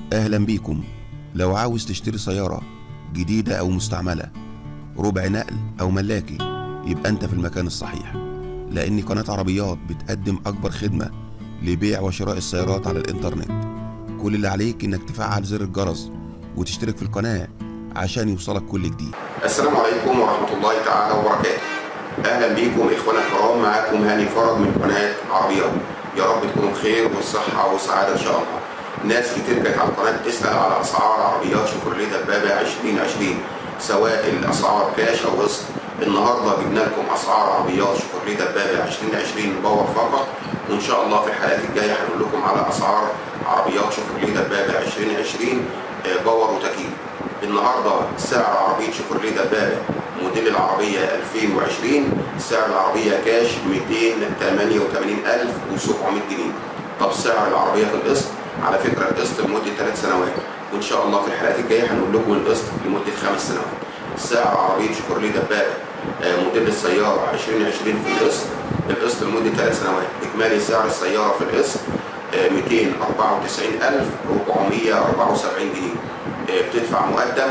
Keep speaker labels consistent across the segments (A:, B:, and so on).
A: أهلا بيكم لو عاوز تشتري سيارة جديدة أو مستعملة ربع نقل أو ملاكي يبقى أنت في المكان الصحيح لأن قناة عربيات بتقدم أكبر خدمة لبيع وشراء السيارات على الإنترنت كل اللي عليك إنك تفعل زر الجرس وتشترك في القناة عشان يوصلك كل جديد
B: السلام عليكم ورحمة الله تعالى وبركاته أهلا بيكم إخوانا الكرام معاكم هاني فرج من قناة عربيات يا رب تكونوا بخير والصحة والسعادة إن شاء الله ناس كتير كانت على القناة بتسأل على أسعار عربيات شيفروليه دبابة 2020 سواء الأسعار كاش أو قسط النهارده جبنا لكم أسعار عربيات شيفروليه دبابة 2020 باور فقط وإن شاء الله في الحلقات الجاية هنقول لكم على أسعار عربيات شيفروليه دبابة 2020 آه، باور وتكييف النهارده سعر عربيه شيفروليه دبابه موديل العربيه 2020 سعر العربيه كاش 288700 جنيه طب سعر العربيه في القسط على فكره القسط لمده ثلاث سنوات وان شاء الله في الحلقات الجايه هنقول لكم القسط لمده خمس سنوات سعر عربيه شيفروليه دبابه آه، موديل السياره 2020 في القسط القسط لمده ثلاث سنوات اجمالي سعر السياره في القسط آه، 294474 جنيه آه، بتدفع مقدم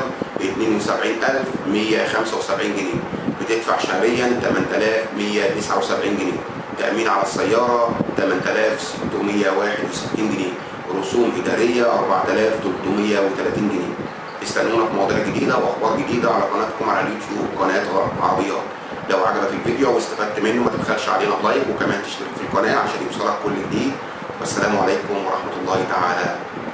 B: 72175 جنيه بتدفع شهريا 8179 جنيه تأمين على السيارة 8661 جنيه رسوم إدارية 4330 جنيه استنونا في مواضيع جديدة وأخبار جديدة على قناتكم على اليوتيوب قناة عربيات لو عجبك الفيديو واستفدت منه ما تبخلش علينا لايك وكمان تشترك في القناة عشان يوصلك كل جديد والسلام عليكم ورحمة الله تعالى